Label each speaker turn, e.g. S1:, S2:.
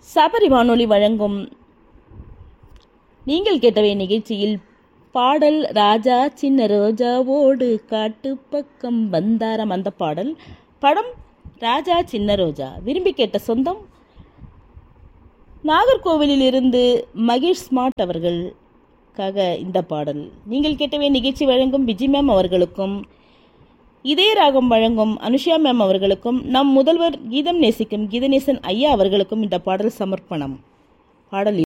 S1: சபரி வானொலி வழங்கும் நீங்கள் கேட்டவை நிகழ்ச்சியில் பாடல் ராஜா சின்ன ரோஜாவோடு காட்டு பக்கம் வந்தாரம் அந்த பாடல் படம் ராஜா சின்ன ரோஜா விரும்பி கேட்ட சொந்தம் நாகர்கோவிலில் இருந்து மகேஷ் ஸ்மார்ட் அவர்களுக்காக இந்த பாடல் நீங்கள் கேட்டவே நிகழ்ச்சி வழங்கும் விஜி மேம் அவர்களுக்கும் இதே ராகம் வழங்கும் அனுஷா மேம் அவர்களுக்கும் நம் முதல்வர் கீதம் நேசிக்கும் கீதநேசன் ஐயா அவர்களுக்கும் இந்த பாடல் சமர்ப்பணம் பாடல்